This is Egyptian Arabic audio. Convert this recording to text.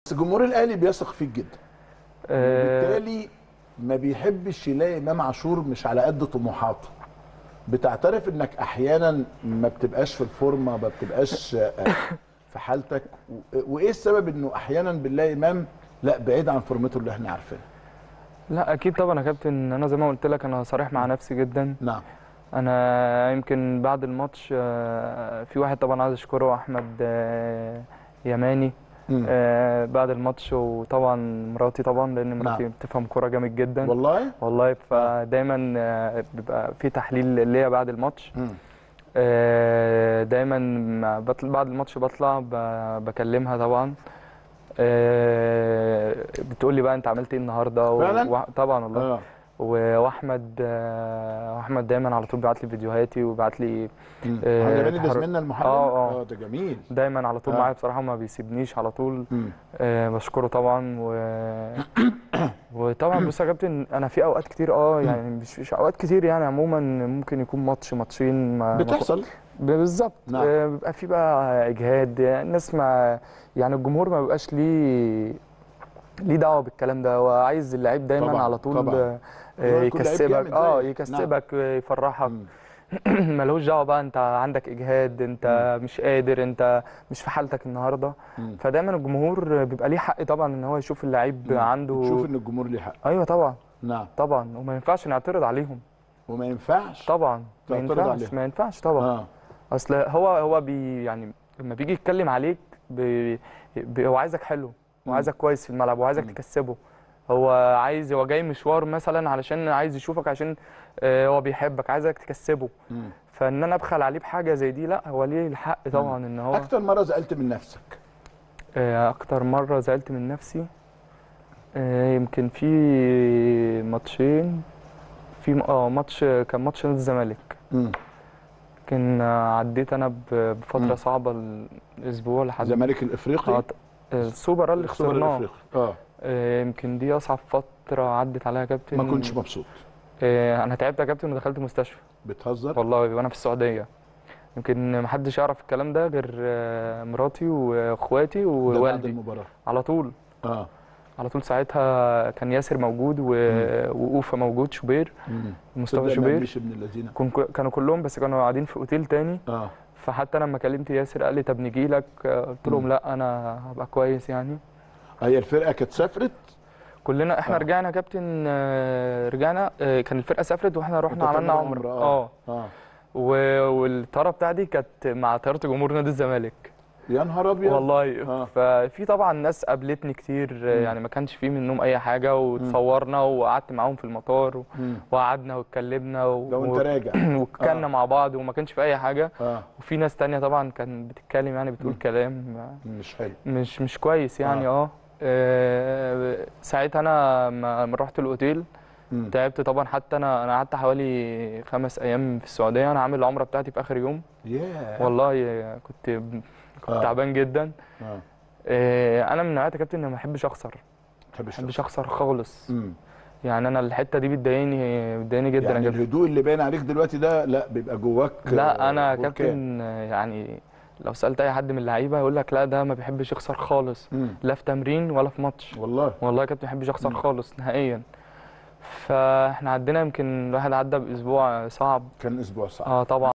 بس جمهور الاهلي بيثق فيك جدا آه، بالتالي ما بيحبش يلاقي امام عاشور مش على قد طموحاته بتعترف انك احيانا ما بتبقاش في الفورمه ما بتبقاش آه، في حالتك و- وايه السبب انه احيانا بنلاقي امام لا بعيد عن فورمته اللي احنا عارفينها لا اكيد طبعا يا كابتن انا زي ما قلت لك انا صريح مع نفسي جدا نعم انا يمكن بعد الماتش آه، في واحد طبعا عايز اشكره احمد آه، يماني مم. آه، بعد الماتش وطبعا مراتي طبعا لان مراتي نعم. بتفهم كوره جامد جدا والله والله فدايما آه، بيبقى في تحليل ليا بعد الماتش مم. آه، دايما ما بطل بعد الماتش بطلع ب- بكلمها طبعا آه، بتقول لي بقى انت عملت ايه النهارده و- فعلا؟ و- طبعا والله اه و- واحمد آه، واحمد دايما على طول بيبعت لي فيديوهاتي وبيبعت لي مم. آه، محمد اماني ده تحر- زميلنا المحلل آه، آه. اه ده جميل دايما على طول آه. معايا بصراحه ما بيسيبنيش على طول مم. آه، بشكره طبعا و... وطبعا بص يا كابتن انا في اوقات كتير اه يعني مش, مش اوقات كتير يعني عموما ممكن يكون ماتش ماتشين ما ما- بتحصل بالظبط نعم. آه، بيبقى في بقى اجهاد الناس ما يعني الجمهور ما بيبقاش ليه ليه دعوه بالكلام ده هو عايز اللعيب دايما طبعاً، على طول طبعاً. آه، هو يكون لعيب يكسبك جامد اه زيك. يكسبك آه، يفرحك مم. ملوش دعوه بقى انت عندك اجهاد انت مش قادر انت مش في حالتك النهارده مم. فدايما الجمهور بيبقى ليه حق طبعا ان هو يشوف اللعيب مم. عنده تشوف ان الجمهور ليه حق ايوه طبعا نعم طبعا وما ينفعش نعترض عليهم وما ينفعش طبعا ما تعترض ينفعش عليهم. ما ينفعش طبعا اه اصل هو هو بي يعني لما بيجي يتكلم عليك بي بي هو عايزك حلو وعايزك كويس في الملعب وعايزك مم. تكسبه هو عايز هو جاي مشوار مثلا علشان عايز يشوفك عشان آه، هو بيحبك عايزك تكسبه مم. فان انا ابخل عليه بحاجه زي دي لا هو ليه الحق طبعا ان هو اكتر مره زعلت من نفسك آه، اكتر مره زعلت من نفسي آه، يمكن في ماتشين في اه ماتش كان ماتش نادي الزمالك مم. كان آه، عديت انا ب- بفتره مم. صعبه الاسبوع لحد الزمالك الافريقي آه، السوبر اللي السوبر خسرناه الافريقي اه آه، يمكن دي اصعب فتره عدت عليها يا كابتن ما كنتش مبسوط آه، انا تعبت يا كابتن ودخلت مستشفى بتهزر والله وانا في السعوديه يمكن محدش يعرف الكلام ده غير آه، مراتي واخواتي ده بعد ووالدي المباراه على طول اه على طول ساعتها كان ياسر موجود و... وأوفا موجود شوبير مم. مصطفى تصدق ما شوبير قاليش ابن الذين كن... كانوا كلهم بس كانوا قاعدين في اوتيل تاني اه فحتى لما كلمت ياسر قال لي طب نجي لك قلت لهم مم. لا انا هبقى كويس يعني هي الفرقه كانت سافرت كلنا احنا آه. رجعنا يا كابتن آه، رجعنا آه، كان الفرقه سافرت واحنا رحنا وأنت عملنا تعمل عمره اه اه و- والطياره بتاعتي كانت مع طياره جمهور نادي الزمالك يا نهار ابيض والله آه. ففي طبعا ناس قابلتني كتير آه، مم. يعني ما كانش فيه منهم اي حاجه وتصورنا وقعدت معاهم في المطار و... مم. وقعدنا واتكلمنا و... لو انت راجع وكلنا آه. مع بعض وما كانش في اي حاجه اه وفي ناس تانية طبعا كان بتتكلم يعني بتقول مم. كلام مش حلو مش مش كويس يعني آه. اه, آه. ساعتها انا ما ما رحت الاوتيل مم. تعبت طبعا حتى انا انا قعدت حوالي خمس ايام في السعوديه انا عامل العمره بتاعتي في اخر يوم ياه والله كنت كنت آه. تعبان جدا اه آه، انا من نوعيه يا كابتن اللي ما بحبش اخسر ما تحبش بحبش اخسر خالص امم يعني انا الحته دي بتضايقني بتضايقني جدا يعني يا كابتن الهدوء اللي باين عليك دلوقتي ده لا بيبقى جواك لا انا آه، يا بركان. كابتن آه، يعني لو سالت اي حد من اللعيبه هيقول لك لا ده ما بيحبش يخسر خالص مم. لا في تمرين ولا في ماتش والله والله يا كابتن ما بيحبش يخسر مم. خالص نهائيا فاحنا عدينا يمكن الواحد عدى باسبوع صعب كان اسبوع صعب اه طبعا